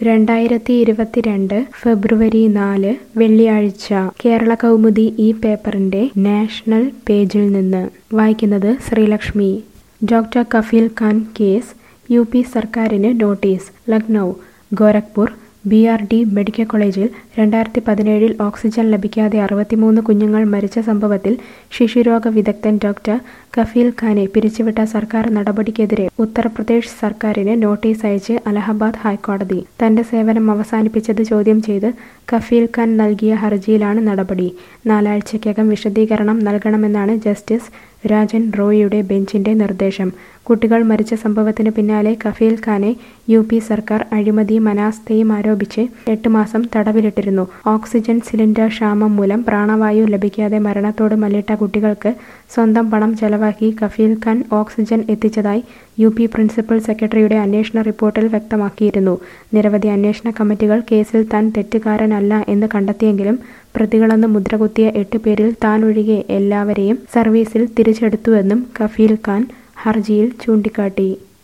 രണ്ടായിരത്തി ഇരുപത്തിരണ്ട് ഫെബ്രുവരി നാല് വെള്ളിയാഴ്ച കേരള കൗമുദി ഈ പേപ്പറിന്റെ നാഷണൽ പേജിൽ നിന്ന് വായിക്കുന്നത് Sreelakshmi doctor Kafeel Khan case U P സർക്കാരിന് notice Lucknow Gorakhpur B R D medical കോളേജിൽ രണ്ടായിരത്തി പതിനേഴിൽ ഓക്സിജൻ ലഭിക്കാതെ അറുപത്തിമൂന്ന് കുഞ്ഞുങ്ങൾ മരിച്ച സംഭവത്തിൽ ശിശുരോഗ വിദഗ്ധൻ ഡോക്ടർ കഫീൽ ഖാനെ പിരിച്ചുവിട്ട സർക്കാർ നടപടിക്കെതിരെ ഉത്തർപ്രദേശ് സർക്കാരിന് നോട്ടീസ് അയച്ച് അലഹബാദ് ഹൈക്കോടതി തന്റെ സേവനം അവസാനിപ്പിച്ചത് ചോദ്യം ചെയ്ത് കഫീൽ ഖാൻ നൽകിയ ഹർജിയിലാണ് നടപടി നാലാഴ്ചയ്ക്കകം വിശദീകരണം നൽകണമെന്നാണ് ജസ്റ്റിസ് രാജൻ റോയിയുടെ ബെഞ്ചിന്റെ നിർദ്ദേശം കുട്ടികൾ മരിച്ച സംഭവത്തിന് പിന്നാലെ കഫീൽ ഖാനെ യു പി സർക്കാർ അഴിമതിയും അനാസ്ഥയും ആരോപിച്ച് എട്ട് മാസം തടവിലിട്ടിരുന്നു ഓക്സിജൻ സിലിണ്ടർ ക്ഷാമം മൂലം പ്രാണവായു ലഭിക്കാതെ മരണത്തോട് മല്ലിട്ട കുട്ടികൾക്ക് സ്വന്തം പണം ചെലവാക്കി കഫീൽ ഖാൻ ഓക്സിജൻ എത്തിച്ചതായി യു പി പ്രിൻസിപ്പൽ സെക്രട്ടറിയുടെ അന്വേഷണ റിപ്പോർട്ടിൽ വ്യക്തമാക്കിയിരുന്നു നിരവധി അന്വേഷണ കമ്മിറ്റികൾ കേസിൽ താൻ തെറ്റുകാരനല്ല എന്ന് കണ്ടെത്തിയെങ്കിലും പ്രതികളെന്ന് മുദ്രകുത്തിയ എട്ട് പേരിൽ താൻ ഒഴികെ എല്ലാവരെയും സർവീസിൽ തിരിച്ചെടുത്തുവെന്നും കഫീൽ ഖാൻ ഹർജിയിൽ ചൂണ്ടിക്കാട്ടി